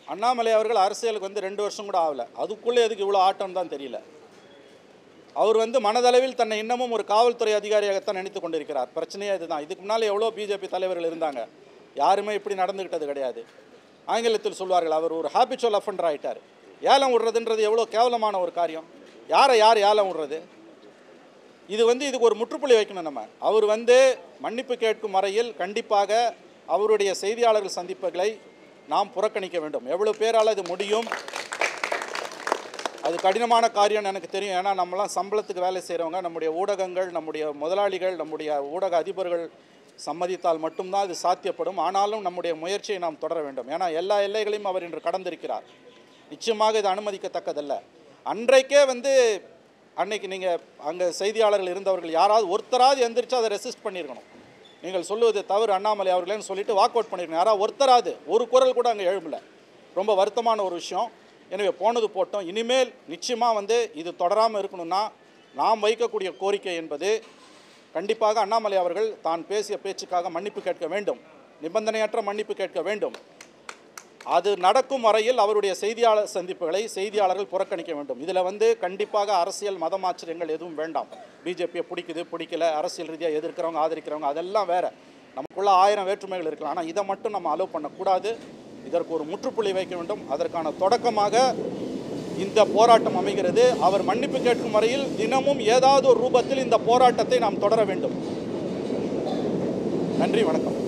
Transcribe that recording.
அண்ணாமலை அவர்கள் அரசியலுக்கு வந்து ரெண்டு வருஷம் கூட ஆகல அதுக்குள்ளே எதுக்கு இவ்வளோ ஆட்டம் தான் தெரியல அவர் வந்து மனதளவில் தன்னை இன்னமும் ஒரு காவல்துறை அதிகாரியாகத்தான் நினைத்து கொண்டிருக்கிறார் பிரச்சனையே இதுதான் இதுக்கு முன்னால் எவ்வளோ பிஜேபி தலைவர்கள் இருந்தாங்க யாருமே இப்படி நடந்துக்கிட்டது கிடையாது ஆங்கிலத்தில் சொல்வார்கள் அவர் ஒரு ஹாபிச்சுவல் அஃபண்டர் ஆயிட்டார் ஏலம் விடுறதுன்றது எவ்வளோ கேவலமான ஒரு காரியம் யாரை யார் ஏலம் விடுறது இது வந்து இதுக்கு ஒரு முற்றுப்புள்ளி வைக்கணும் நம்ம அவர் வந்து மன்னிப்பு கேட்கும் வரையில் கண்டிப்பாக அவருடைய செய்தியாளர்கள் சந்திப்புகளை நாம் புறக்கணிக்க வேண்டும் எவ்வளோ பேரால் இது முடியும் அது கடினமான காரியம்னு எனக்கு தெரியும் ஏன்னா நம்மலாம் சம்பளத்துக்கு வேலை செய்கிறவங்க நம்முடைய ஊடகங்கள் நம்முடைய முதலாளிகள் நம்முடைய ஊடக அதிபர்கள் சம்மதித்தால் மட்டும்தான் இது சாத்தியப்படும் ஆனாலும் நம்முடைய முயற்சியை நாம் தொடர வேண்டும் ஏன்னா எல்லா எல்லைகளையும் அவர் இன்று கடந்திருக்கிறார் நிச்சயமாக இது அனுமதிக்கத்தக்கதல்ல அன்றைக்கே வந்து அன்னைக்கு நீங்கள் அங்கே செய்தியாளர்கள் இருந்தவர்கள் யாராவது ஒருத்தராவது எந்திரிச்சு அதை ரெசிஸ்ட் பண்ணியிருக்கணும் நீங்கள் சொல்லுவது தவறு அண்ணாமலை அவர்களேன்னு சொல்லிட்டு வாக் அவுட் பண்ணியிருக்கணும் யாராவது ஒருத்தராது ஒரு குரல் கூட அங்கே எழும்பல ரொம்ப வருத்தமான ஒரு விஷயம் எனவே போனது போட்டோம் இனிமேல் நிச்சயமாக வந்து இது தொடராமல் இருக்கணும்னா நாம் வைக்கக்கூடிய கோரிக்கை என்பது கண்டிப்பாக அண்ணாமலை அவர்கள் தான் பேசிய பேச்சுக்காக மன்னிப்பு கேட்க வேண்டும் நிபந்தனையற்ற மன்னிப்பு கேட்க வேண்டும் அது நடக்கும் வரையில் அவருடைய செய்தியாளர் சந்திப்புகளை செய்தியாளர்கள் புறக்கணிக்க வேண்டும் இதில் வந்து கண்டிப்பாக அரசியல் மதமாச்சரியங்கள் எதுவும் வேண்டாம் பிஜேபியை பிடிக்குது பிடிக்கல அரசியல் ரீதியாக எதிர்க்கிறவங்க ஆதரிக்கிறவங்க அதெல்லாம் வேற நமக்குள்ள ஆயிரம் வேற்றுமைகள் இருக்கலாம் ஆனால் இதை மட்டும் நம்ம அலோவ் பண்ணக்கூடாது இதற்கு ஒரு முற்றுப்புள்ளி வைக்க வேண்டும் அதற்கான தொடக்கமாக இந்த போராட்டம் அமைகிறது அவர் மன்னிப்பு கேட்கும் வரையில் தினமும் ஏதாவது ஒரு ரூபத்தில் இந்த போராட்டத்தை நாம் தொடர வேண்டும் நன்றி வணக்கம்